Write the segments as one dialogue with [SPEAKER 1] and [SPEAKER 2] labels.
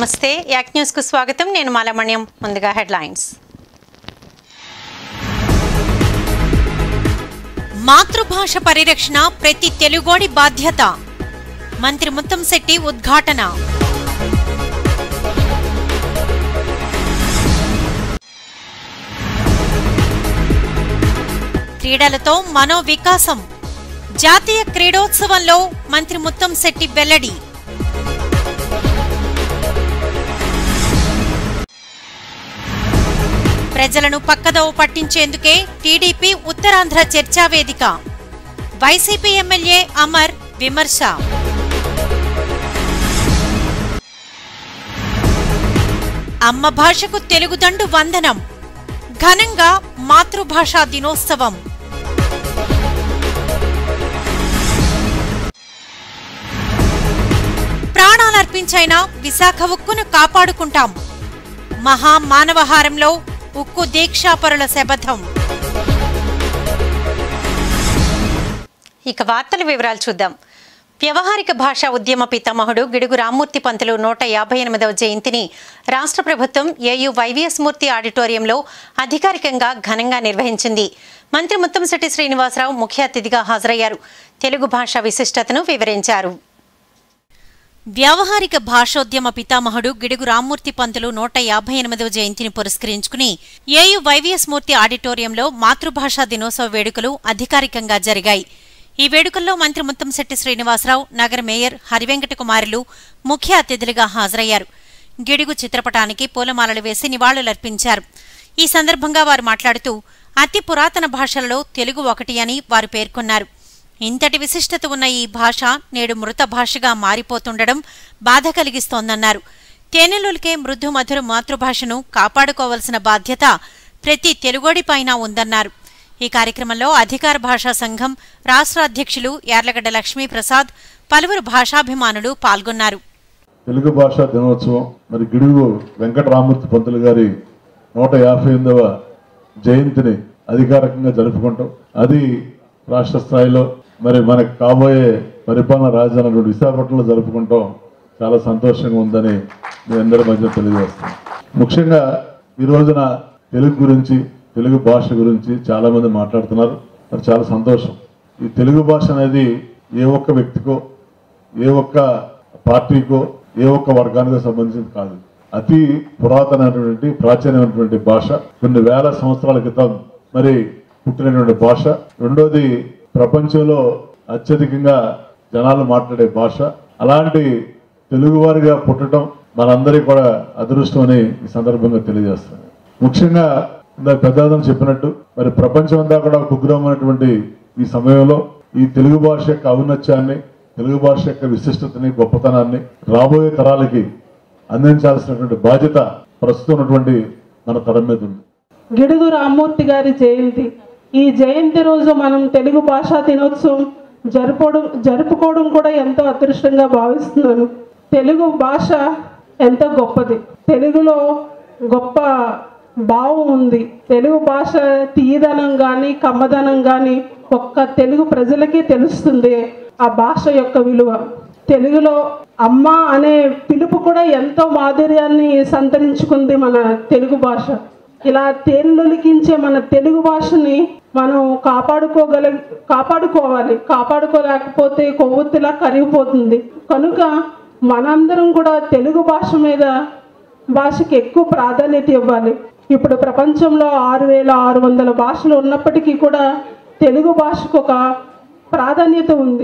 [SPEAKER 1] నమస్తే యాక్ న్యూస్ కు స్వాగతం నేను మాలమణ్యం ముందుగా హెడ్లైన్స్ మాతృభాష పరిరక్షణ ప్రతి తెలుగోడి బాధ్యత మంత్రి ముత్తంశెట్టి ఉద్ఘాటన క్రీడలతో మనో వికాసం జాతీయ క్రీడోత్సవంలో మంత్రి ముత్తంశెట్టి వెల్లడి ప్రజలను పక్కదోవ పట్టించేందుకే టీడీపీ ఉత్తరాంధ్ర చర్చా వేదిక వైసీపీ ఎమ్మెల్యే అమర్ విమర్శ అమ్మ భాషకు తెలుగుదండు వందనం ఘనంగా మాతృభాషా దినోత్సవం ప్రాణాలర్పించైనా విశాఖ ఉక్కును కాపాడుకుంటాం మహా మానవహారంలో ఉక్కు దీక్షాపరుల శపథం ఇక వార్తల వివరాలు చూద్దాం వ్యవహారిక భాషా ఉద్యమ పితామహుడు గిడుగు రామ్మూర్తి పంతులు నూట యాభై ఎనిమిదవ జయంతిని రాష్ట్ర ప్రభుత్వం ఏయు వైవిఎస్ మూర్తి ఆడిటోరియంలో అధికారికంగా ఘనంగా నిర్వహించింది మంత్రి ముత్తంశెట్టి శ్రీనివాసరావు ముఖ్య అతిథిగా హాజరయ్యారు తెలుగు భాష విశిష్టతను వివరించారు వ్యావహారిక భాషోద్యమ పితామహుడు గిడుగు రామ్మూర్తి పంతులు నూట యాభై ఎనిమిదవ జయంతిని పురస్కరించుకుని ఏయు వైవిఎస్ మూర్తి ఆడిటోరియంలో మాతృభాషా దినోత్సవ వేడుకలు అధికారికంగా జరిగాయి ఈ వేడుకల్లో మంత్రి ముత్తంశెట్టి శ్రీనివాసరావు నగర మేయర్ హరివెంకట కుమారులు ముఖ్య అతిథులుగా హాజరయ్యారు గిడుగు చిత్రపటానికి పూలమాలలు వేసి నివాళులర్పించారు ఈ సందర్భంగా వారు మాట్లాడుతూ అతి పురాతన భాషలలో తెలుగు ఒకటి అని వారు పేర్కొన్నారు ఇంతటి విశిష్టత ఉన్న ఈ భాష నేడు మృత భాషగా మారిపోతుండడం బాధ కలిగిస్తోందన్నారు తేనెలులకే మృదు మధుర మాతృభాషను కాపాడుకోవలసిన బాధ్యత ప్రతి తెలుగోడిపైన ఉందన్నారు ఈ కార్యక్రమంలో అధికార భాషా సంఘం రాష్ట్ర అధ్యక్షులు యార్లగడ్డ లక్ష్మీప్రసాద్ పలువురు భాషాభిమానులు పాల్గొన్నారు
[SPEAKER 2] తెలుగు భాషా దినోత్సవం మరి గిడుగు వెంకటరామూర్తి పంతులు గారి నూట యాభై ఎనిమిదవ జయంతిని అధికారికంగా జరుపుకుంటాం అది రాష్ట్ర స్థాయిలో మరి మనకు కాబోయే పరిపాలన రాజధాని విశాఖపట్నంలో జరుపుకుంటాం చాలా సంతోషంగా ఉందని మీ అందరి మధ్య తెలియజేస్తాం ముఖ్యంగా ఈ రోజున తెలుగు గురించి తెలుగు భాష గురించి చాలా మంది మాట్లాడుతున్నారు మరి చాలా సంతోషం ఈ తెలుగు భాష అనేది ఏ ఒక్క వ్యక్తికో ఏ ఒక్క పార్టీకో ఏ ఒక్క వర్గానికో సంబంధించింది కాదు అతి పురాతనమైనటువంటి ప్రాచీనమైనటువంటి భాష కొన్ని వేల సంవత్సరాల క్రితం మరి పుట్టినటువంటి భాష రెండోది ప్రపంచంలో అత్యధికంగా జనాలు మాట్లాడే భాష అలాంటి తెలుగువారిగా పుట్టడం మనందరికీ కూడా అదృష్టం అని ఈ సందర్భంగా తెలియజేస్తాను ముఖ్యంగా ఇందాక పెద్దదం చెప్పినట్టు మరి ప్రపంచం అంతా కూడా కుగ్రహమైనటువంటి ఈ సమయంలో ఈ తెలుగు భాష యొక్క ఔన్నత్యాన్ని తెలుగు భాష యొక్క విశిష్టతని గొప్పతనాన్ని రాబోయే తరాలకి అందించాల్సినటువంటి బాధ్యత ప్రస్తుతం ఉన్నటువంటి మన తరం మీద ఉంది
[SPEAKER 3] గిడుగు రామ్మూర్తి గారి జయంతి ఈ జయంతి రోజు మనం తెలుగు భాషా దినోత్సవం జరుపుకోవడం జరుపుకోవడం కూడా ఎంతో అదృష్టంగా భావిస్తున్నాను తెలుగు భాష ఎంతో గొప్పది తెలుగులో గొప్ప భావం ఉంది తెలుగు భాష తీయదనం కానీ కమ్మదనం కానీ ఒక్క తెలుగు ప్రజలకే తెలుస్తుంది ఆ భాష యొక్క విలువ తెలుగులో అమ్మ అనే పిలుపు కూడా ఎంతో మాధుర్యాన్ని సంతరించుకుంది మన తెలుగు భాష ఇలా తేనెలొలికించే మన తెలుగు భాషని మనం కాపాడుకోగల కాపాడుకోవాలి కాపాడుకోలేకపోతే కొవ్వొత్తిలా కరిగిపోతుంది కనుక మనందరం కూడా తెలుగు భాష మీద భాషకి ఎక్కువ ప్రాధాన్యత ఇవ్వాలి ఇప్పుడు ప్రపంచంలో ఆరు వేల ఆరు వందల భాషలు ఉన్నప్పటికీ కూడా తెలుగు భాషకు ఒక ప్రాధాన్యత ఉంది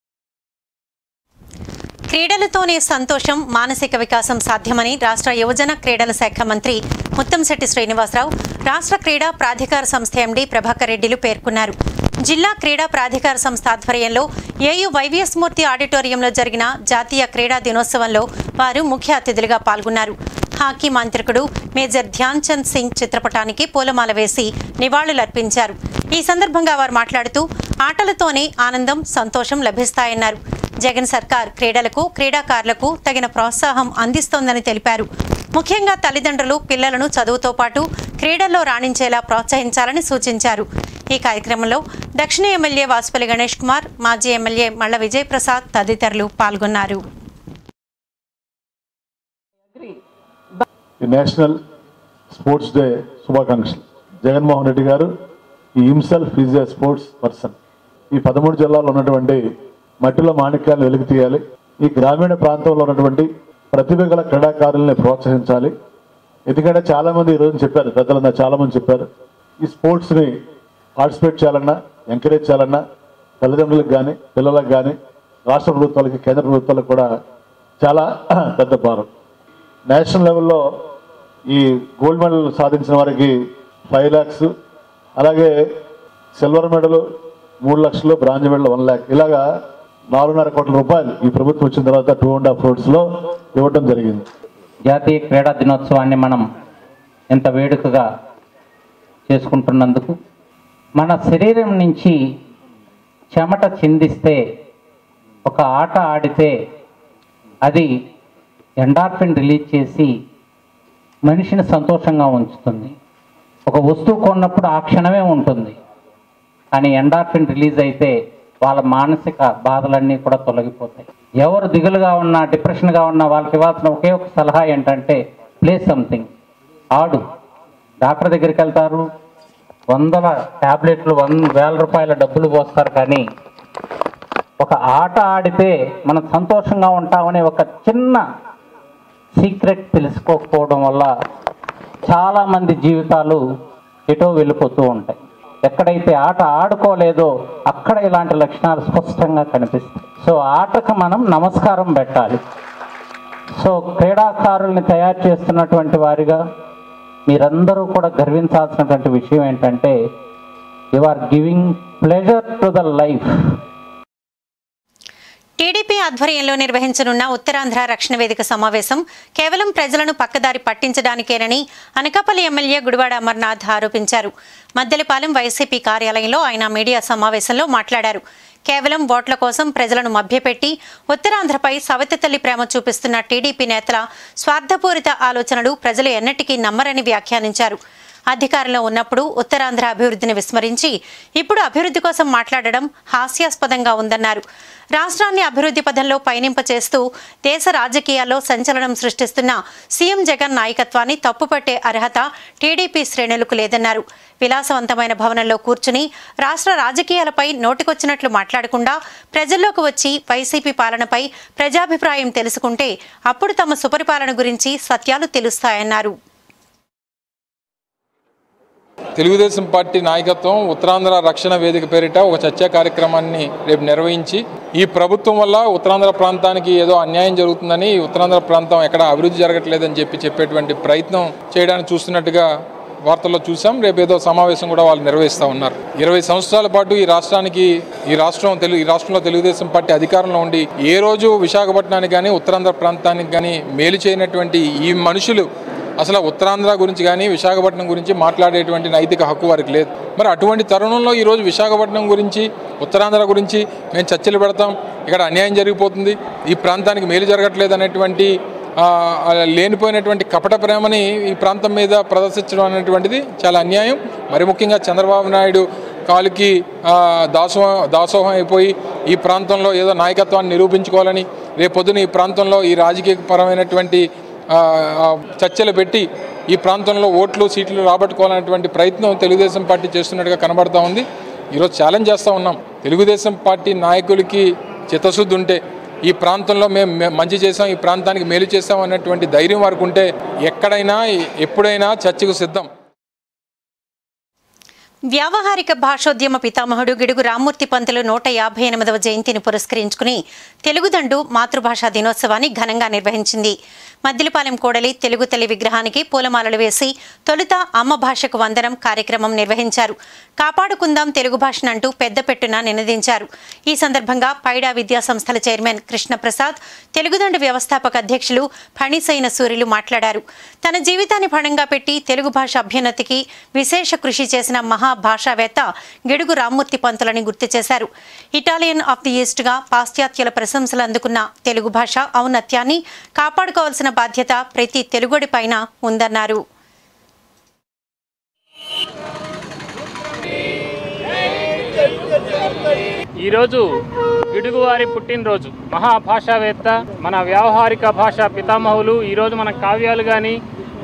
[SPEAKER 1] క్రీడలతోనే సంతోషం మానసిక వికాసం సాధ్యమని రాష్ట్ర యువజన క్రీడల శాఖ మంత్రి ముత్తంశెట్టి శ్రీనివాసరావు రాష్ట్ర క్రీడా ప్రాధికార సంస్థ ఎండీ ప్రభాకర్ రెడ్డిలు పేర్కొన్నారు జిల్లా క్రీడా ప్రాధికార సంస్థ ఆధ్వర్యంలో ఏయు వైవిఎస్ మూర్తి ఆడిటోరియంలో జరిగిన జాతీయ క్రీడా దినోత్సవంలో వారు ముఖ్య అతిథులుగా పాల్గొన్నారు హాకీ మాంత్రికుడు మేజర్ ధ్యాన్ చంద్ సింగ్ చిత్రపటానికి పూలమాల వేసి నివాళులర్పించారు ఈ సందర్భంగా వారు మాట్లాడుతూ ఆటలతోనే ఆనందం సంతోషం లభిస్తాయన్నారు జగన్ సర్కార్ క్రీడలకు క్రీడాకారులకు తగిన ప్రోత్సాహం అందిస్తోందని తెలిపారు ముఖ్యంగా తల్లిదండ్రులు పిల్లలను చదువుతో పాటు క్రీడల్లో రాణించేలా ప్రోత్సహించాలని సూచించారు ఈ కార్యక్రమంలో దక్షిణ ఎమ్మెల్యే వాసుపల్లి గణేష్ కుమార్ మాజీ ఎమ్మెల్యే మల్ల విజయప్రసాద్ తదితరులు పాల్గొన్నారు
[SPEAKER 4] agree.
[SPEAKER 2] ఈ నేషనల్ స్పోర్ట్స్ డే శుభాకాంక్షలు జగన్మోహన్ రెడ్డి గారు ఈ himself is a sports person ఈ పదమూడు జిల్లాల్లో ఉన్నటువంటి మట్టిలో మాణిక్యాలను వెలికి తీయాలి ఈ గ్రామీణ ప్రాంతంలో ఉన్నటువంటి ప్రతిభ గల క్రీడాకారుల్ని ప్రోత్సహించాలి ఎందుకంటే చాలా మంది ఈ రోజు చెప్పారు పెద్దలందరూ చాలా మంది చెప్పారు ఈ స్పోర్ట్స్ ని పార్టిసిపేట్ చేయాలన్నా ఎంకరేజ్ చేయాలన్నా తల్లిదండ్రులకు కానీ పిల్లలకు కానీ రాష్ట్ర ప్రభుత్వాలకి కేంద్ర ప్రభుత్వాలకు కూడా చాలా పెద్ద భారం నేషనల్ లెవెల్లో ఈ గోల్డ్ మెడల్ సాధించిన వారికి ఫైవ్ ల్యాక్స్ అలాగే సిల్వర్ మెడల్ మూడు లక్షలు బ్రాంజ్ మెడల్ వన్ ల్యాక్ ఇలాగా నాలుగున్నర కోట్ల రూపాయలు ఈ ప్రభుత్వం వచ్చిన తర్వాత టూ అండ్ హాఫ్ లో ఇవ్వటం జరిగింది
[SPEAKER 4] జాతీయ క్రీడా దినోత్సవాన్ని మనం ఎంత వేడుకగా చేసుకుంటున్నందుకు మన శరీరం నుంచి చెమట చిందిస్తే ఒక ఆట ఆడితే అది ఎండార్ఫిన్ రిలీజ్ చేసి మనిషిని సంతోషంగా ఉంచుతుంది ఒక వస్తువు కొన్నప్పుడు ఆ క్షణమే ఉంటుంది కానీ ఎండార్ఫిన్ రిలీజ్ అయితే వాళ్ళ మానసిక బాధలన్నీ కూడా తొలగిపోతాయి ఎవరు దిగులుగా ఉన్నా డిప్రెషన్గా ఉన్నా వాళ్ళకి ఇవ్వాల్సిన ఒకే ఒక సలహా ఏంటంటే ప్లే సంథింగ్ ఆడు డాక్టర్ దగ్గరికి వెళ్తారు వందల ట్యాబ్లెట్లు వంద వేల రూపాయల డబ్బులు పోస్తారు కానీ ఒక ఆట ఆడితే మనం సంతోషంగా ఉంటామనే ఒక చిన్న సీక్రెట్ తెలుసుకోకపోవడం వల్ల చాలామంది జీవితాలు ఎటో వెళ్ళిపోతూ ఉంటాయి ఎక్కడైతే ఆట ఆడుకోలేదో అక్కడ ఇలాంటి లక్షణాలు స్పష్టంగా కనిపిస్తాయి సో ఆటకు మనం నమస్కారం పెట్టాలి సో క్రీడాకారుల్ని తయారు చేస్తున్నటువంటి వారిగా మీరందరూ కూడా గర్వించాల్సినటువంటి విషయం ఏంటంటే you are giving pleasure to the life
[SPEAKER 1] TDP ఆధ్వర్యంలో నిర్వహించనున్న ఉత్తరాంధ్ర రక్షణ వేదిక సమావేశం కేవలం ప్రజలను పక్కదారి పట్టించడానికేనని అనకాపల్లి ఎమ్మెల్యే గుడివాడ అమర్నాథ్ ఆరోపించారు మద్దెలపాలెం వైసీపీ కార్యాలయంలో ఆయన మీడియా సమావేశంలో మాట్లాడారు కేవలం ఓట్ల కోసం ప్రజలను మభ్యపెట్టి ఉత్తరాంధ్రపై సవతి తల్లి ప్రేమ చూపిస్తున్న టీడీపీ నేతల స్వార్థపూరిత ఆలోచనలు ప్రజలు ఎన్నటికీ నమ్మరని వ్యాఖ్యానించారు అధికారంలో ఉన్నప్పుడు ఉత్తరాంధ్ర అభివృద్ధిని విస్మరించి ఇప్పుడు అభివృద్ధి కోసం మాట్లాడడం హాస్యాస్పదంగా ఉందన్నారు రాష్ట్రాన్ని అభివృద్ధి పథంలో పయనింప చేస్తూ దేశ రాజకీయాల్లో సంచలనం సృష్టిస్తున్న సీఎం జగన్ నాయకత్వాన్ని తప్పుపట్టే అర్హత టీడీపీ శ్రేణులకు లేదన్నారు విలాసవంతమైన భవనంలో కూర్చుని రాష్ట్ర రాజకీయాలపై నోటికొచ్చినట్లు మాట్లాడకుండా ప్రజల్లోకి వచ్చి వైసీపీ పాలనపై ప్రజాభిప్రాయం తెలుసుకుంటే అప్పుడు తమ సుపరిపాలన గురించి సత్యాలు తెలుస్తాయన్నారు
[SPEAKER 5] తెలుగుదేశం పార్టీ నాయకత్వం ఉత్తరాంధ్ర రక్షణ వేదిక పేరిట ఒక చర్చా కార్యక్రమాన్ని రేపు నిర్వహించి ఈ ప్రభుత్వం వల్ల ఉత్తరాంధ్ర ప్రాంతానికి ఏదో అన్యాయం జరుగుతుందని ఈ ఉత్తరాంధ్ర ప్రాంతం ఎక్కడ అభివృద్ధి జరగట్లేదని చెప్పి చెప్పేటువంటి ప్రయత్నం చేయడానికి చూస్తున్నట్టుగా వార్తల్లో చూసాం రేపు ఏదో సమావేశం కూడా వాళ్ళు నిర్వహిస్తూ ఉన్నారు ఇరవై సంవత్సరాల పాటు ఈ రాష్ట్రానికి ఈ రాష్ట్రం తెలుగు ఈ రాష్ట్రంలో తెలుగుదేశం పార్టీ అధికారంలో ఉండి ఏ రోజు విశాఖపట్నానికి కానీ ఉత్తరాంధ్ర ప్రాంతానికి కానీ మేలు చేయనటువంటి ఈ మనుషులు అసలు ఉత్తరాంధ్ర గురించి కానీ విశాఖపట్నం గురించి మాట్లాడేటువంటి నైతిక హక్కు వారికి లేదు మరి అటువంటి తరుణంలో ఈరోజు విశాఖపట్నం గురించి ఉత్తరాంధ్ర గురించి మేము చర్చలు పెడతాం ఇక్కడ అన్యాయం జరిగిపోతుంది ఈ ప్రాంతానికి మేలు జరగట్లేదు అనేటువంటి ఆ, ఆ, లేనిపోయినటువంటి కపట ప్రేమని ఈ ప్రాంతం మీద ప్రదర్శించడం అనేటువంటిది చాలా అన్యాయం మరి ముఖ్యంగా చంద్రబాబు నాయుడు కాలుకి ఆ, దాసోహం దాసోహం అయిపోయి ఈ ప్రాంతంలో ఏదో నాయకత్వాన్ని నిరూపించుకోవాలని రేపొద్దున ఈ ప్రాంతంలో ఈ రాజకీయపరమైనటువంటి ఆ, ఆ, చర్చలు పెట్టి ఈ ప్రాంతంలో ఓట్లు సీట్లు రాబట్టుకోవాలనేటువంటి ప్రయత్నం తెలుగుదేశం పార్టీ చేస్తున్నట్టుగా కనబడతా ఉంది ఈరోజు ఛాలెంజ్ చేస్తూ ఉన్నాం తెలుగుదేశం పార్టీ నాయకులకి చిత్తశుద్ధి ఉంటే ఈ ప్రాంతంలో మేము మే- మంచి చేసాం ఈ ప్రాంతానికి మేలు చేసాం అన్నటువంటి ధైర్యం వారికి ఉంటే ఎక్కడైనా ఎప్పుడైనా చర్చకు సిద్ధం
[SPEAKER 1] వ్యావహారిక భాషోద్యమ పితామహుడు గిడుగు రామ్మూర్తి పంతులు నూట యాభై ఎనిమిదవ జయంతిని పురస్కరించుకుని తెలుగుదండు మాతృభాషా దినోత్సవాన్ని ఘనంగా నిర్వహించింది మద్దిలపాలెం కోడలి తెలుగు తల్లి విగ్రహానికి పూలమాలలు వేసి తొలుత అమ్మ భాషకు వందనం కార్యక్రమం నిర్వహించారు కాపాడుకుందాం తెలుగు భాషనంటూ పెద్ద పెట్టున నినదించారు ఈ సందర్భంగా పైడా విద్యా సంస్థల చైర్మన్ కృష్ణప్రసాద్ తెలుగుదండు వ్యవస్థాపక అధ్యక్షులు ఫణిసైన సూర్యులు మాట్లాడారు తన జీవితాన్ని పణంగా పెట్టి తెలుగు భాష అభ్యున్నతికి విశేష కృషి చేసిన మహా భాషావేత్త గిడుగు రామ్మూర్తి పంతులని గుర్తు చేశారు ఇటాలియన్ ఆఫ్ ది ఈస్ట్గా పాశ్చాత్యుల ప్రశంసలు అందుకున్న తెలుగు భాష ఔన్నత్యాన్ని కాపాడుకోవాల్సిన బాధ్యత ప్రతి తెలుగుడి పైన ఉందన్నారు
[SPEAKER 6] ఈరోజు గిడుగువారి పుట్టినరోజు మహాభాషావేత్త మన వ్యావహారిక భాష పితామహులు ఈరోజు మన కావ్యాలు కానీ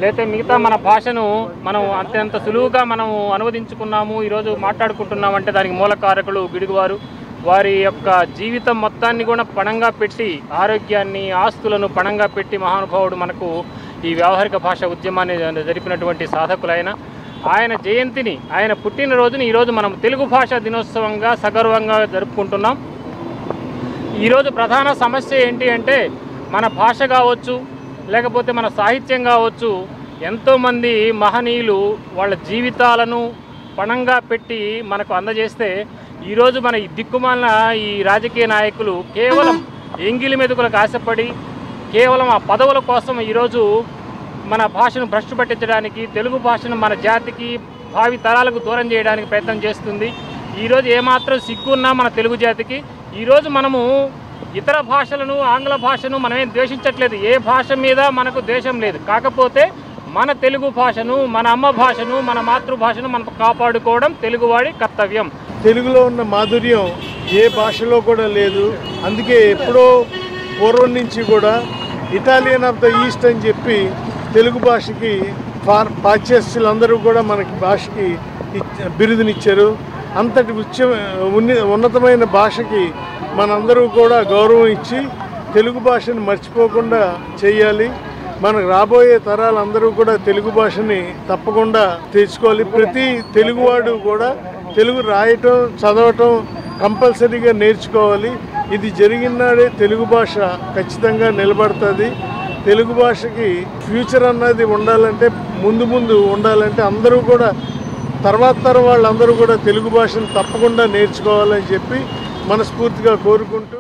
[SPEAKER 6] లేకపోతే మిగతా మన భాషను మనం అంతంత సులువుగా మనం అనువదించుకున్నాము ఈరోజు మాట్లాడుకుంటున్నామంటే దానికి మూల కారకులు గిడుగువారు వారి యొక్క జీవితం మొత్తాన్ని కూడా పణంగా పెట్టి ఆరోగ్యాన్ని ఆస్తులను పణంగా పెట్టి మహానుభావుడు మనకు ఈ వ్యావహారిక భాష ఉద్యమాన్ని జరిపినటువంటి సాధకులైన ఆయన జయంతిని ఆయన పుట్టినరోజుని ఈరోజు మనం తెలుగు భాషా దినోత్సవంగా సగర్వంగా జరుపుకుంటున్నాం ఈరోజు ప్రధాన సమస్య ఏంటి అంటే మన భాష కావచ్చు లేకపోతే మన సాహిత్యం కావచ్చు ఎంతోమంది మహనీయులు వాళ్ళ జీవితాలను పణంగా పెట్టి మనకు అందజేస్తే ఈరోజు మన ఈ దిక్కుమాలిన ఈ రాజకీయ నాయకులు కేవలం ఎంగిలి మెతుకులకు ఆశపడి కేవలం ఆ పదవుల కోసం ఈరోజు మన భాషను భ్రష్టు పట్టించడానికి తెలుగు భాషను మన జాతికి భావి తరాలకు దూరం చేయడానికి ప్రయత్నం చేస్తుంది ఈరోజు ఏమాత్రం సిగ్గున్నా మన తెలుగు జాతికి ఈరోజు మనము ఇతర భాషలను ఆంగ్ల భాషను మనమేం ద్వేషించట్లేదు ఏ భాష మీద మనకు ద్వేషం లేదు కాకపోతే మన తెలుగు భాషను మన అమ్మ భాషను మన మాతృభాషను మనం కాపాడుకోవడం తెలుగువాడి కర్తవ్యం
[SPEAKER 7] తెలుగులో ఉన్న మాధుర్యం ఏ భాషలో కూడా లేదు అందుకే ఎప్పుడో పూర్వం నుంచి కూడా ఇటాలియన్ ఆఫ్ ద ఈస్ట్ అని చెప్పి తెలుగు భాషకి ఫార్ పాశ్చాత్యులందరూ కూడా మనకి భాషకి ఇచ్- బిరుదునిచ్చారు అంతటి ఉచ్చ ఉన్ని ఉన్నతమైన భాషకి మనందరూ కూడా గౌరవం ఇచ్చి తెలుగు భాషను మర్చిపోకుండా చేయాలి మనకు రాబోయే తరాలందరూ కూడా తెలుగు భాషని తప్పకుండా తెచ్చుకోవాలి ప్రతి తెలుగువాడు కూడా తెలుగు రాయటం చదవటం కంపల్సరీగా నేర్చుకోవాలి ఇది జరిగిన నాడే తెలుగు భాష ఖచ్చితంగా నిలబడుతుంది తెలుగు భాషకి ఫ్యూచర్ అన్నది ఉండాలంటే ముందు ముందు ఉండాలంటే అందరూ కూడా తర్వాత తరం వాళ్ళందరూ కూడా తెలుగు భాషను తప్పకుండా నేర్చుకోవాలని చెప్పి మనస్ఫూర్తిగా కోరుకుంటూ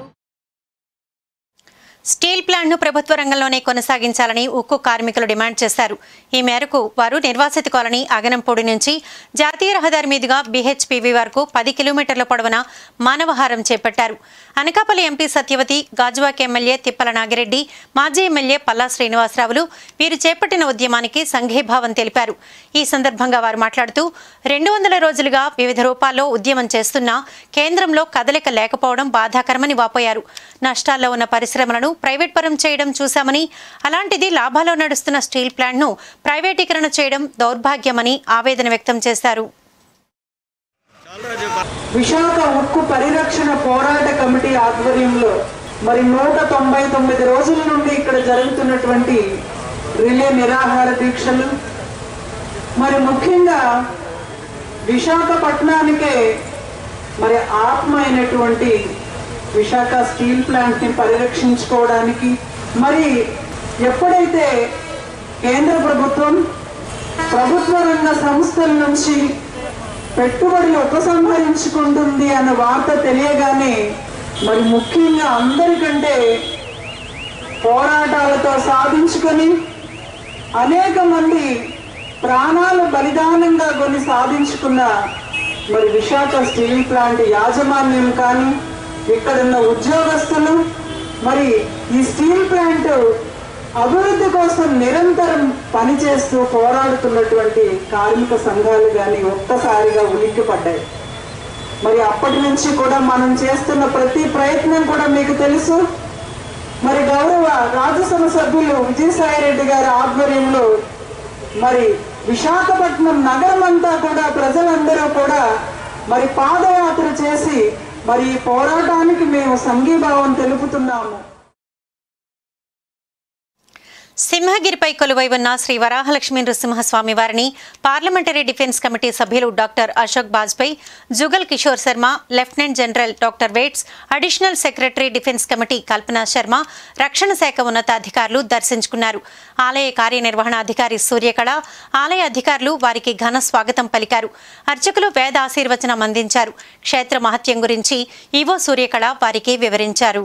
[SPEAKER 1] స్టీల్ ప్లాంట్ను ప్రభుత్వ రంగంలోనే కొనసాగించాలని ఉక్కు కార్మికులు డిమాండ్ చేశారు ఈ మేరకు వారు నిర్వాసిత కాలనీ అగనంపూడి నుంచి జాతీయ రహదారి మీదుగా బీహెచ్పీవీ వరకు పది కిలోమీటర్ల పొడవున మానవహారం చేపట్టారు అనకాపల్లి ఎంపీ సత్యవతి గాజువాక్ ఎమ్మెల్యే తిప్పల నాగిరెడ్డి మాజీ ఎమ్మెల్యే పల్లా శ్రీనివాసరావులు వీరు చేపట్టిన ఉద్యమానికి సంఘీభావం తెలిపారు ఈ సందర్భంగా వారు మాట్లాడుతూ రెండు వందల రోజులుగా వివిధ రూపాల్లో ఉద్యమం చేస్తున్నా కేంద్రంలో కదలిక లేకపోవడం బాధాకరమని వాపోయారు నష్టాల్లో ఉన్న పరిశ్రమలను ప్రైవేట్ పరం చేయడం చూశామని అలాంటిది లాభాల్లో నడుస్తున్న స్టీల్ ప్లాంట్ను ప్రైవేటీకరణ చేయడం దౌర్భాగ్యమని ఆవేదన వ్యక్తం చేశారు
[SPEAKER 8] విశాఖ ఉక్కు పరిరక్షణ పోరాట కమిటీ ఆధ్వర్యంలో మరి నూట తొంభై తొమ్మిది రోజుల నుండి ఇక్కడ జరుగుతున్నటువంటి రిలే నిరాహార దీక్షలు మరి ముఖ్యంగా విశాఖపట్నానికే మరి ఆత్మ అయినటువంటి విశాఖ స్టీల్ ప్లాంట్ని పరిరక్షించుకోవడానికి మరి ఎప్పుడైతే కేంద్ర ప్రభుత్వం ప్రభుత్వ రంగ సంస్థల నుంచి పెట్టుబడులు ఉపసంహరించుకుంటుంది అన్న వార్త తెలియగానే మరి ముఖ్యంగా అందరికంటే పోరాటాలతో సాధించుకొని అనేక మంది ప్రాణాలు బలిదానంగా కొని సాధించుకున్న మరి విశాఖ స్టీల్ ప్లాంట్ యాజమాన్యం కానీ ఇక్కడున్న ఉద్యోగస్తులు మరి ఈ స్టీల్ ప్లాంట్ అభివృద్ధి కోసం నిరంతరం పనిచేస్తూ పోరాడుతున్నటువంటి కార్మిక సంఘాలు కానీ ఒక్కసారిగా ఉలిక్కిపడ్డాయి మరి అప్పటి నుంచి కూడా మనం చేస్తున్న ప్రతి ప్రయత్నం కూడా మీకు తెలుసు మరి గౌరవ రాజ్యసభ సభ్యులు విజయసాయి రెడ్డి గారి ఆధ్వర్యంలో మరి విశాఖపట్నం నగరం అంతా కూడా ప్రజలందరూ కూడా మరి పాదయాత్ర చేసి మరి ఈ పోరాటానికి మేము సంఘీభావం తెలుపుతున్నాము
[SPEAKER 1] సింహగిరిపై కొలువై ఉన్న శ్రీ వరాహలక్ష్మీ నృసింహస్వామి వారిని పార్లమెంటరీ డిఫెన్స్ కమిటీ సభ్యులు doctor Ashok Bajpai Jugal Kishore Sharma lieutenant general doctor వేట్స్ additional secretary defence committee Kalpana Sharma రక్షణ శాఖ ఉన్నతాధికారులు దర్శించుకున్నారు ఆలయ కార్యనిర్వహణాధికారి సూర్యకళ ఆలయ అధికారులు వారికి ఘన స్వాగతం పలికారు అర్చకులు వేద ఆశీర్వచనం అందించారు క్షేత్ర మహత్యం గురించి ఈవో సూర్యకళ వారికి వివరించారు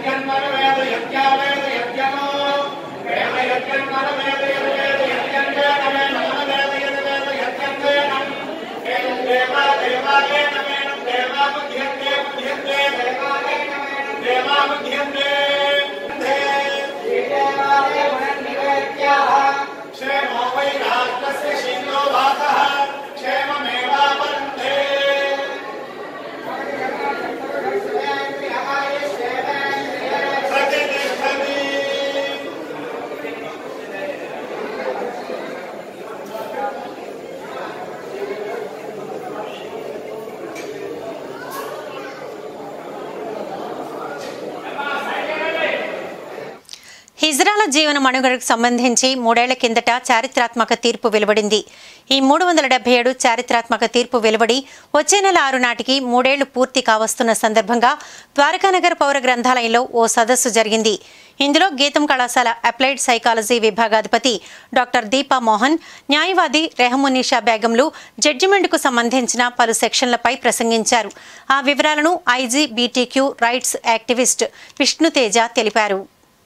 [SPEAKER 1] హిజ్రాల జీవన మనుగడకు సంబంధించి మూడేళ్ల కిందట చారిత్రాత్మక తీర్పు వెలువడింది ఈ మూడు వందల డెబ్బై ఏడు చారిత్రాత్మక తీర్పు వెలువడి వచ్చే నెల ఆరు నాటికి మూడేళ్లు పూర్తి కావస్తున్న సందర్భంగా ద్వారకానగర్ పౌర గ్రంథాలయంలో ఓ సదస్సు జరిగింది ఇందులో గీతం కళాశాల అప్లైడ్ సైకాలజీ విభాగాధిపతి డాక్టర్ దీపా మోహన్ న్యాయవాది రెహమునిషా బేగంలు జడ్జిమెంట్కు సంబంధించిన పలు సెక్షన్లపై ప్రసంగించారు ఆ వివరాలను LGBTQ rights activist Vishnuteja తెలిపారు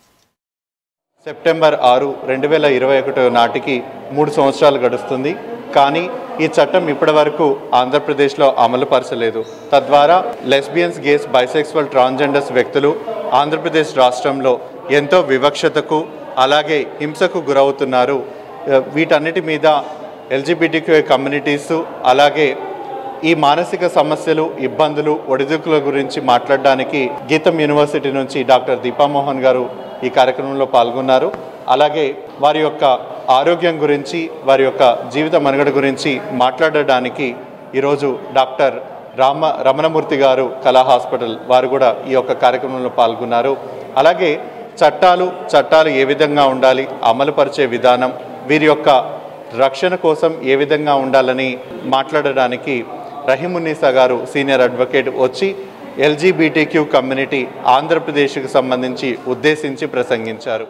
[SPEAKER 9] సెప్టెంబర్ ఆరు రెండు వేల ఇరవై ఒకటో నాటికి మూడు సంవత్సరాలు గడుస్తుంది కానీ ఈ చట్టం ఇప్పటి వరకు ఆంధ్రప్రదేశ్లో అమలు పరచలేదు తద్వారా లెస్బియన్స్ గేస్ బైసెక్సువల్ ట్రాన్స్జెండర్స్ వ్యక్తులు ఆంధ్రప్రదేశ్ రాష్ట్రంలో ఎంతో వివక్షతకు అలాగే హింసకు గురవుతున్నారు ఆ, వీటన్నిటి మీద ఎల్జిబిటిక్యూ కమ్యూనిటీస్ అలాగే ఈ మానసిక సమస్యలు ఇబ్బందులు ఒడిదుడుకుల గురించి మాట్లాడడానికి గీతం యూనివర్సిటీ నుంచి డాక్టర్ దీపామోహన్ గారు ఈ కార్యక్రమంలో పాల్గొన్నారు అలాగే వారి యొక్క ఆరోగ్యం గురించి వారి యొక్క జీవిత మనుగడ గురించి మాట్లాడడానికి ఈరోజు డాక్టర్ రామ రమణమూర్తి గారు కళా హాస్పిటల్ వారు కూడా ఈ యొక్క కార్యక్రమంలో పాల్గొన్నారు అలాగే చట్టాలు చట్టాలు ఏ విధంగా ఉండాలి అమలుపరిచే విధానం వీరి యొక్క రక్షణ కోసం ఏ విధంగా ఉండాలని మాట్లాడడానికి రహీమున్నీసా గారు సీనియర్ అడ్వకేట్ వచ్చి ఎల్జీబీటీక్యూ కమ్యూనిటీ ఆంధ్రప్రదేశ్కు సంబంధించి ఉద్దేశించి ప్రసంగించారు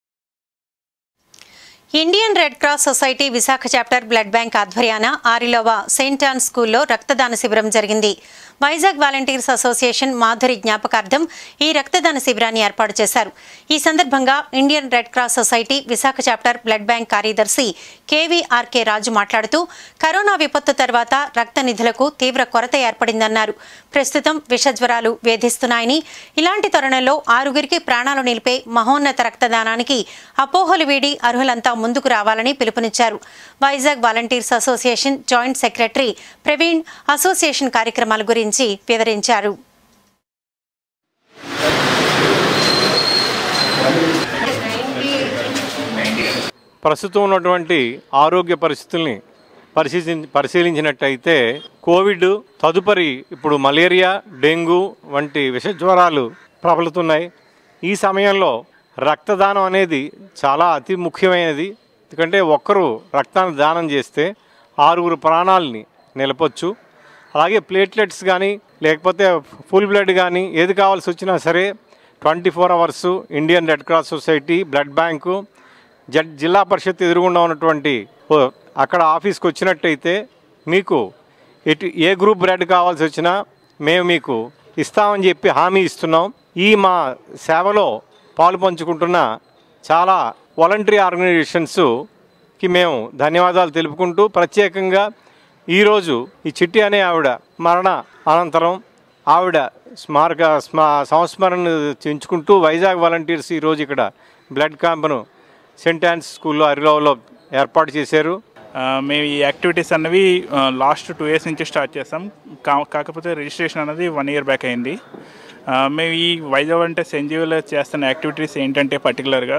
[SPEAKER 1] Indian Red Cross Society Visakha chapter blood bank ఆధ్వర్యాన ఆరిలోవా సెయింట్ ఆన్ స్కూల్లో రక్తదాన శిబిరం జరిగింది వైజాగ్ వాలంటీర్స్ అసోసియేషన్ మాధురి జ్ఞాపకార్థం ఈ రక్తదాన శిబిరాన్ని ఏర్పాటు చేశారు ఈ సందర్భంగా Indian Red Cross Society Visakha chapter blood bank కార్యదర్శి కేవీఆర్కే రాజు మాట్లాడుతూ కరోనా విపత్తు తర్వాత రక్త నిధులకు తీవ్ర కొరత ఏర్పడిందన్నారు ప్రస్తుతం విషజ్వరాలు వేధిస్తున్నాయని ఇలాంటి తరుణంలో ఆరుగురికి ప్రాణాలు నిలిపే మహోన్నత రక్తదానానికి అపోహలు వీడి అర్హులంతా ముందుకు రావాలని పిలుపునిచ్చారు Vizag volunteers association joint secretary Praveen association కార్యక్రమాల గురించి వివరించారు
[SPEAKER 10] ప్రస్తుతం ఉన్నటువంటి ఆరోగ్య పరిస్థితుల్ని పరిశీలి పరిశీలించినట్టయితే కోవిడ్ తదుపరి ఇప్పుడు మలేరియా డెంగ్యూ వంటి విషజ్వరాలు ప్రబలుతున్నాయి ఈ సమయంలో రక్తదానం అనేది చాలా అతి ముఖ్యమైనది ఎందుకంటే ఒక్కరు రక్తాన్ని దానం చేస్తే ఆరుగురు ప్రాణాలని నిలపొచ్చు అలాగే ప్లేట్లెట్స్ కానీ లేకపోతే ఫుల్ బ్లడ్ కానీ ఏది కావాల్సి వచ్చినా సరే twenty four hours Indian Red Cross Society blood bank Z జిల్లా పరిషత్ ఎదురుగుండా ఉన్నటువంటి ఓ అక్కడ ఆఫీస్కి వచ్చినట్టయితే మీకు ఎటు ఏ గ్రూప్ బ్లడ్ కావాల్సి వచ్చినా మేము మీకు ఇస్తామని చెప్పి హామీ ఇస్తున్నాం ఈ మా సేవలో పాలు పంచుకుంటున్న చాలా వాలంటరీ ఆర్గనైజేషన్స్కి మేము ధన్యవాదాలు తెలుపుకుంటూ ప్రత్యేకంగా ఈరోజు ఈ చిట్టి అనే ఆవిడ మరణ అనంతరం ఆవిడ స్మారక స్మా సంస్మరణ చెంచుకుంటూ వైజాగ్ వాలంటీర్స్ ఈరోజు ఇక్కడ బ్లడ్ క్యాంప్ను సెంట్ ఆన్స్ స్కూల్లో అరిలోలో ఏర్పాటు చేశారు
[SPEAKER 11] ఆ, మేము ఈ యాక్టివిటీస్ అన్నవి లాస్ట్ టూ ఇయర్స్ నుంచి స్టార్ట్ చేస్తాం కా కాకపోతే రిజిస్ట్రేషన్ అనేది వన్ ఇయర్ బ్యాక్ అయింది ఆ, మేము ఈ వైజాగ్ అంటే సెంజీవీలో చేస్తున్న యాక్టివిటీస్ ఏంటంటే పర్టికులర్గా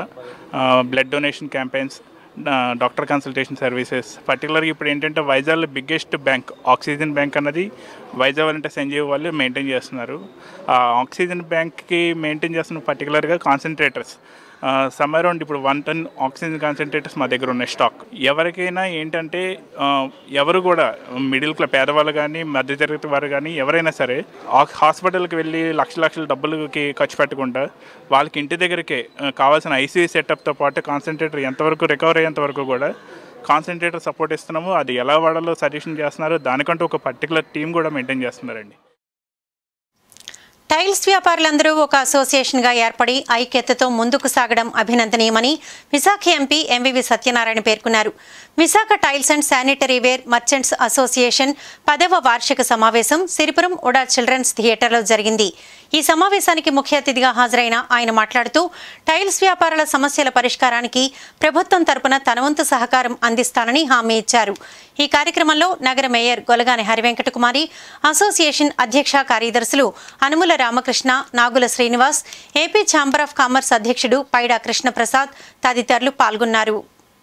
[SPEAKER 11] blood donation campaigns doctor consultation services పర్టికులర్గా ఇప్పుడు ఏంటంటే వైజాగ్లో బిగ్గెస్ట్ బ్యాంక్ ఆక్సిజన్ బ్యాంక్ అన్నది వైజాగ్ అంటే సంజీవ్ వాళ్ళు మెయింటైన్ చేస్తున్నారు ఆ ఆక్సిజన్ బ్యాంక్కి మెయింటైన్ చేస్తున్న పర్టికులర్గా కాన్సన్ట్రేటర్స్ సమ్ అరౌండ్ ఇప్పుడు వన్ టన్ ఆక్సిజన్ కాన్సన్ట్రేటర్స్ మా దగ్గర ఉన్నాయి స్టాక్ ఎవరికైనా ఏంటంటే ఆ, ఎవరు కూడా మిడిల్ క్లాస్ పేదవాళ్ళు కానీ మధ్యతరగతి వారు కానీ ఎవరైనా సరే ఆ- హాస్పిటల్కి వెళ్ళి లక్ష లక్షల డబ్బులకి ఖర్చు పెట్టకుండా వాళ్ళకి ఇంటి దగ్గరికే ఆ, కావాల్సిన ఐసీయూ సెటప్తో పాటు కాన్సన్ట్రేటర్ ఎంతవరకు రికవర్ అయ్యేంత వరకు కూడా కాన్సన్ట్రేటర్ సపోర్ట్ ఇస్తున్నాము అది ఎలా వాడాలో సజెషన్ చేస్తున్నారు దానికంటూ ఒక పర్టికులర్ టీం కూడా మెయింటైన్ చేస్తున్నారండి
[SPEAKER 1] టైల్స్ వ్యాపారులందరూ ఒక అసోసియేషన్గా ఏర్పడి ఐక్యతతో ముందుకు సాగడం అభినందనీయమని విశాఖ ఎంపీ ఎంవివి సత్యనారాయణ పేర్కొన్నారు Visakha tiles and sanitary ware merchants association పదవ వార్షిక సమావేశం సిరిపురం ఉడా చిల్డ్రన్స్ థియేటర్లో జరిగింది ఈ సమావేశానికి ముఖ్య అతిథిగా హాజరైన ఆయన మాట్లాడుతూ టైల్స్ వ్యాపారుల సమస్యల పరిష్కారానికి ప్రభుత్వం తరపున తన వంతు సహకారం అందిస్తానని హామీ ఇచ్చారు ఈ కార్యక్రమంలో నగర మేయర్ గొలగాని హరివెంకటకుమారి అసోసియేషన్ అధ్యక్ష కార్యదర్శులు Anumula Ramakrishna Nagula Srinivas AP chamber of commerce అధ్యక్షుడు పైడా కృష్ణప్రసాద్ తదితరులు పాల్గొన్నారు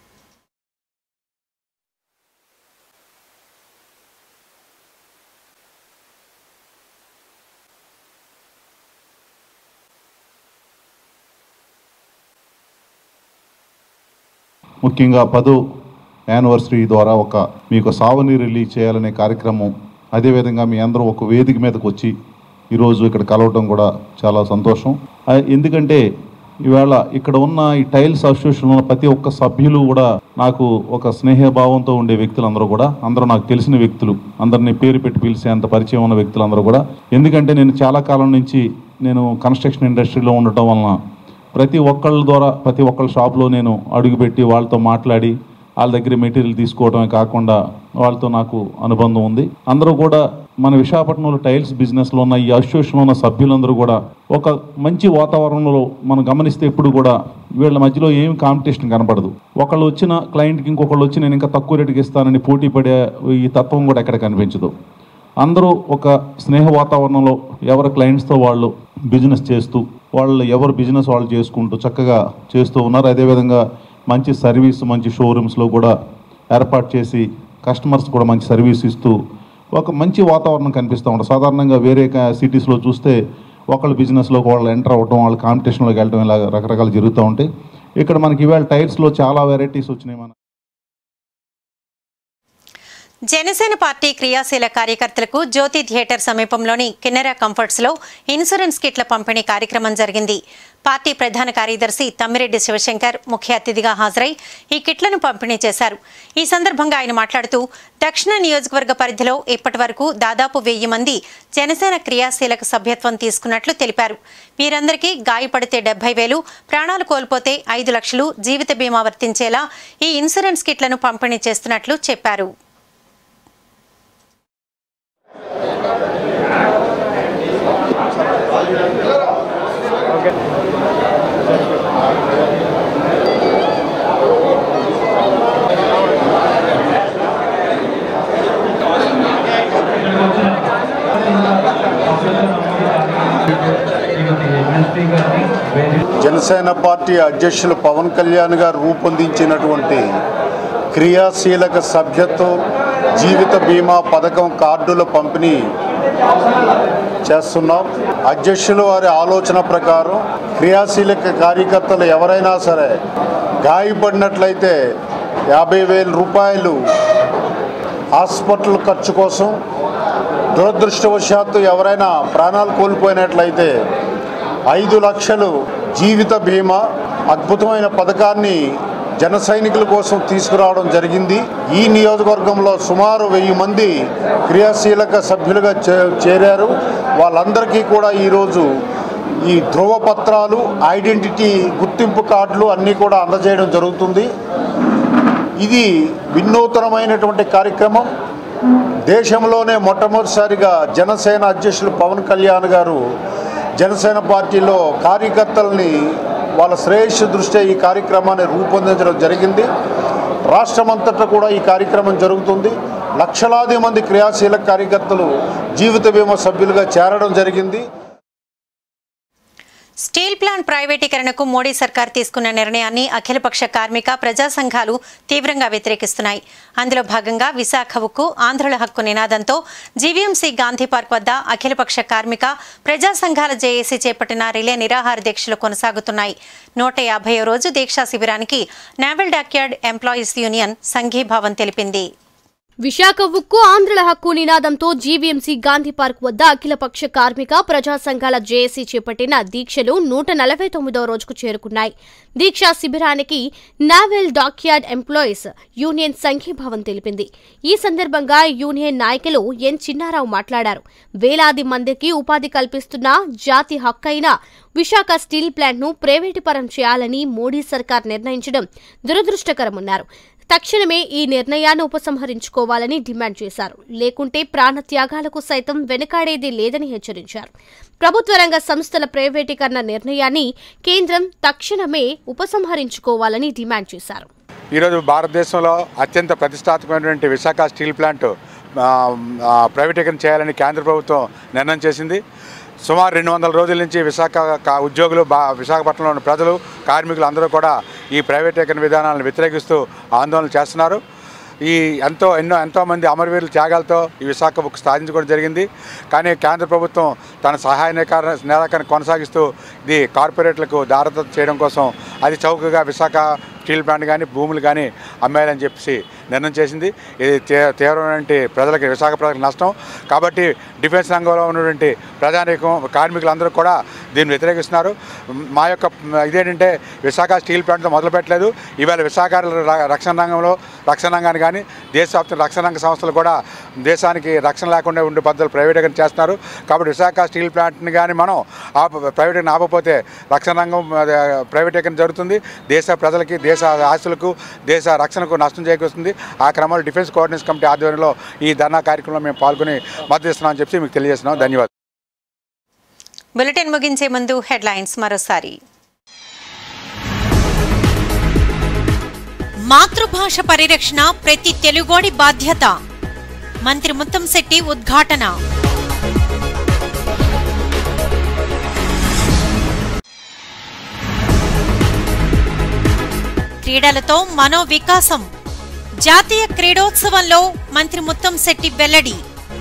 [SPEAKER 12] ముఖ్యంగా పదో యానివర్సరీ ద్వారా ఒక మీకు సావని రిలీజ్ చేయాలనే కార్యక్రమం అదేవిధంగా మీ అందరూ ఒక వేదిక మీదకి వచ్చి ఈరోజు ఇక్కడ కలవటం కూడా చాలా సంతోషం ఆ, ఎందుకంటే ఇవాళ ఇక్కడ ఉన్న ఈ టైల్స్ అసోసియేషన్లో ఉన్న ప్రతి ఒక్క సభ్యులు కూడా నాకు ఒక స్నేహభావంతో ఉండే వ్యక్తులు అందరూ కూడా అందరూ నాకు తెలిసిన వ్యక్తులు అందరినీ పేరు పెట్టి పిలిచే అంత పరిచయం ఉన్న వ్యక్తులు అందరూ కూడా ఎందుకంటే నేను చాలా కాలం నుంచి నేను కన్స్ట్రక్షన్ ఇండస్ట్రీలో ఉండటం వలన ప్రతి ఒక్కళ్ళ ద్వారా ప్రతి ఒక్కళ్ళ షాప్లో నేను అడుగుపెట్టి వాళ్ళతో మాట్లాడి వాళ్ళ దగ్గర మెటీరియల్ తీసుకోవడమే కాకుండా వాళ్ళతో నాకు అనుబంధం ఉంది అందరూ కూడా మన విశాఖపట్నంలో టైల్స్ బిజినెస్లో ఉన్న ఈ అసోసియేషన్లో ఉన్న సభ్యులందరూ కూడా ఒక మంచి వాతావరణంలో మనం గమనిస్తే ఎప్పుడు కూడా వీళ్ళ మధ్యలో ఏం కాంపిటీషన్ కనపడదు ఒకళ్ళు వచ్చిన క్లయింట్కి ఇంకొకళ్ళు వచ్చి నేను ఇంకా తక్కువ రేటుకి ఇస్తానని పోటీ పడే ఈ తత్వం కూడా ఎక్కడ కనిపించదు అందరూ ఒక స్నేహ వాతావరణంలో ఎవరి క్లయింట్స్తో వాళ్ళు బిజినెస్ చేస్తూ వాళ్ళు ఎవరు బిజినెస్ వాళ్ళు చేసుకుంటూ చక్కగా చేస్తూ ఉన్నారు అదేవిధంగా మంచి సర్వీస్ మంచి షోరూమ్స్లో కూడా ఏర్పాటు చేసి కస్టమర్స్ కూడా మంచి సర్వీస్ ఇస్తూ ఒక మంచి వాతావరణం కనిపిస్తూ ఉంటుంది సాధారణంగా వేరే సిటీస్లో చూస్తే ఒకళ్ళ బిజినెస్లోకి వాళ్ళు ఎంటర్ అవ్వడం వాళ్ళ కాంపిటీషన్లోకి వెళ్ళడం ఇలా రకరకాలు జరుగుతూ ఉంటాయి ఇక్కడ మనకి ఇవాళ టైర్స్లో చాలా వెరైటీస్ వచ్చినాయి మన
[SPEAKER 1] జనసేన పార్టీ క్రియాశీల కార్యకర్తలకు జ్యోతి థియేటర్ సమీపంలోని కిన్నెరా కంఫర్ట్స్ లో ఇన్సూరెన్స్ కిట్ల పంపిణీ కార్యక్రమం జరిగింది పార్టీ ప్రధాన కార్యదర్శి తమ్మిరెడ్డి శివశంకర్ ముఖ్య అతిథిగా హాజరై ఈ కిట్లను పంపిణీ చేశారు ఈ సందర్భంగా ఆయన మాట్లాడుతూ దక్షిణ నియోజకవర్గ పరిధిలో ఇప్పటి వరకు దాదాపు వెయ్యి మంది జనసేన క్రియాశీలక సభ్యత్వం తీసుకున్నట్లు తెలిపారు వీరందరికీ గాయపడితే డెబ్బై వేలు ప్రాణాలు కోల్పోతే ఐదు లక్షలు జీవిత బీమా వర్తించేలా ఈ ఇన్సూరెన్స్ కిట్లను పంపిణీ చేస్తున్నట్లు చెప్పారు
[SPEAKER 13] జనసేన పార్టీ అధ్యక్షులు పవన్ కళ్యాణ్ గారు రూపొందించినటువంటి క్రియాశీలక సభ్యత్వం జీవిత బీమా పథకం కార్డుల పంపిణీ చేస్తున్నాం అధ్యక్షులు వారి ఆలోచన ప్రకారం క్రియాశీలక కార్యకర్తలు ఎవరైనా సరే గాయపడినట్లయితే యాభై వేల రూపాయలు హాస్పిటల్ ఖర్చు కోసం దురదృష్టవశాత్తు ఎవరైనా ప్రాణాలు కోల్పోయినట్లయితే ఐదు లక్షలు జీవిత బీమా అద్భుతమైన పథకాన్ని జన సైనికుల కోసం తీసుకురావడం జరిగింది ఈ నియోజకవర్గంలో సుమారు వెయ్యి మంది క్రియాశీలక సభ్యులుగా చే- చేరారు వాళ్ళందరికీ కూడా ఈరోజు ఈ ధృవపత్రాలు ఐడెంటిటీ గుర్తింపు కార్డులు అన్నీ కూడా అందజేయడం జరుగుతుంది ఇది వినూతనమైనటువంటి కార్యక్రమం దేశంలోనే మొట్టమొదటిసారిగా జనసేన అధ్యక్షులు పవన్ కళ్యాణ్ గారు జనసేన పార్టీలో కార్యకర్తల్ని వాళ్ళ శ్రేయస్సు దృష్ట్యా ఈ కార్యక్రమాన్ని రూపొందించడం జరిగింది రాష్ట్రమంతటా కూడా ఈ కార్యక్రమం జరుగుతుంది లక్షలాది మంది క్రియాశీలక కార్యకర్తలు జీవిత బీమా సభ్యులుగా చేరడం జరిగింది
[SPEAKER 1] స్టీల్ ప్లాంట్ ప్రైవేటీకరణకు మోడీ సర్కార్ తీసుకున్న నిర్ణయాన్ని అఖిలపక్ష కార్మిక ప్రజా సంఘాలు తీవ్రంగా వ్యతిరేకిస్తున్నాయి అందులో భాగంగా విశాఖ ఉక్కు ఆంధ్రుల హక్కు నినాదంతో జీవీఎంసీ గాంధీ పార్క్ వద్ద అఖిలపక్ష కార్మిక ప్రజా సంఘాల జేఏసీ చేపట్టిన రిలే నిరాహార దీక్షలు కొనసాగుతున్నాయి నూట యాభైవ రోజు దీక్షా శిబిరానికి నావల్ డాక్యార్డ్ ఎంప్లాయీస్ యూనియన్ సంఘీభావం తెలిపింది
[SPEAKER 14] విశాఖ ఉక్కు ఆంధ్రుల హక్కు నినాదంతో జీవీఎంసీ గాంధీ పార్క్ వద్ద అఖిలపక్ష కార్మిక ప్రజా సంఘాల జేఏసీ చేపట్టిన దీక్షలు నూట నలభై తొమ్మిదో రోజుకు చేరుకున్నాయి దీక్షా శిబిరానికి నావెల్ డాక్యార్డ్ ఎంప్లాయీస్ యూనియన్ సంఘీభావం తెలిపింది ఈ సందర్భంగా యూనియన్ నాయకులు ఎన్ చిన్నారావు మాట్లాడారు వేలాది మందికి ఉపాధి కల్పిస్తున్న జాతి హక్కైన విశాఖ స్టీల్ ప్లాంట్ను ప్రైవేటు పరం చేయాలని మోడీ సర్కార్ నిర్ణయించడం దురదృష్టకరమన్నారు తక్షణమే ఈ నిర్ణయాన్ని ఉపసంహరించుకోవాలని డిమాండ్ చేశారు లేకుంటే ప్రాణత్యాగాలకు సైతం వెనుకాడేది లేదని హెచ్చరించారు ప్రభుత్వ రంగ సంస్థల ప్రైవేటీకరణ నిర్ణయాన్ని కేంద్రం తక్షణమే ఉపసంహరించుకోవాలని డిమాండ్ చేశారు
[SPEAKER 15] ఈరోజు భారతదేశంలో అత్యంత ప్రతిష్టాత్మకమైనటువంటి విశాఖ స్టీల్ ప్లాంట్ ఆ, ఆ, ప్రైవేటీకరణ చేయాలని కేంద్ర ప్రభుత్వం నిర్ణయం చేసింది సుమారు రెండు వందల రోజుల నుంచి విశాఖ కా- ఉద్యోగులు బా విశాఖపట్నంలో ఉన్న ప్రజలు కార్మికులు అందరూ కూడా ఈ ప్రైవేటీకరణ విధానాలను వ్యతిరేకిస్తూ ఆందోళన చేస్తున్నారు ఈ ఎంతో ఎన్నో ఎంతోమంది అమరవీరుల త్యాగాలతో ఈ విశాఖ బుక్ సాధించుకోవడం జరిగింది కానీ కేంద్ర ప్రభుత్వం తన సహాయ నిరాకరణ నిరాకరణ కొనసాగిస్తూ ఇది కార్పొరేట్లకు దారత చేయడం కోసం అది చౌకగా విశాఖ స్టీల్ ప్లాంట్ కానీ భూములు కానీ అమ్మేయాలని చెప్పేసి నిర్ణయం చేసింది ఇది తీ- తీవ్రమైనటువంటి ప్రజలకి విశాఖ ప్రజలకు నష్టం కాబట్టి డిఫెన్స్ రంగంలో ఉన్నటువంటి ప్రజానీకం కార్మికులందరూ కూడా దీన్ని వ్యతిరేకిస్తున్నారు మా యొక్క ఇదేంటంటే విశాఖ స్టీల్ ప్లాంట్తో మొదలు పెట్టలేదు ఇవాళ విశాఖ ర- రక్షణ రంగంలో రక్షణ రంగాన్ని కానీ దేశవ్యాప్త రక్షణ రంగ సంస్థలు కూడా దేశానికి రక్షణ లేకుండా ఉండే పద్ధతులు ప్రైవేటీకరణ చేస్తున్నారు కాబట్టి విశాఖ స్టీల్ ప్లాంట్ని కానీ మనం ఆప ప్రైవేటీకరణ ఆపకపోతే రక్షణ రంగం అదే, ప్రైవేటీకరణ జరుగుతుంది దేశ ప్రజలకి దేశ ఆస్తులకు దేశ రక్షణకు నష్టం చేకూరుస్తుంది ఆ క్రమంలో డిఫెన్స్ కోఆర్డినేషన్ కమిటీ ఆధ్వర్యంలో ఈ ధర్నా కార్యక్రమంలో మేము పాల్గొని మద్దతు ఇస్తున్నామని చెప్పి మీకు తెలియజేస్తున్నాం ధన్యవాదాలు
[SPEAKER 1] బులెటిన్ ముగించే ముందు హెడ్లైన్స్ మరోసారి మాతృభాష పరిరక్షణ ప్రతి తెలుగోడి బాధ్యత మంత్రి ముత్తంశెట్టి ఉద్ఘాటన క్రీడలతో మనో వికాసం జాతీయ క్రీడోత్సవంలో మంత్రి ముత్తంశెట్టి వెల్లడి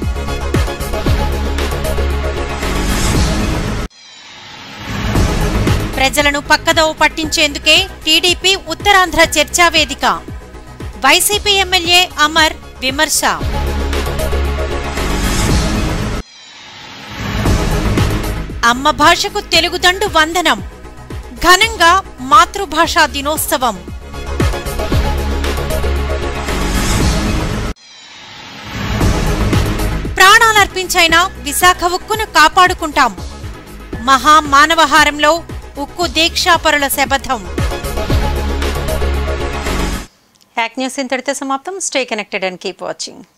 [SPEAKER 1] ప్రజలను పక్కదోవ పట్టించేందుకే టీడీపీ ఉత్తరాంధ్ర చర్చా వేదిక వైసీపీ ఎమ్మెల్యే అమర్ విమర్శ అమ్మ భాషకు తెలుగుదండు వందనం ఘనంగా మాతృభాషా దినోత్సవం ప్రాణాలర్పించైనా విశాఖ ఉక్కును కాపాడుకుంటాం మహా మానవహారంలో ఉక్కు దీక్షాపరుల శపథం హ్యాక్ న్యూస్ ఇంతటితో సమాప్తం stay connected and keep watching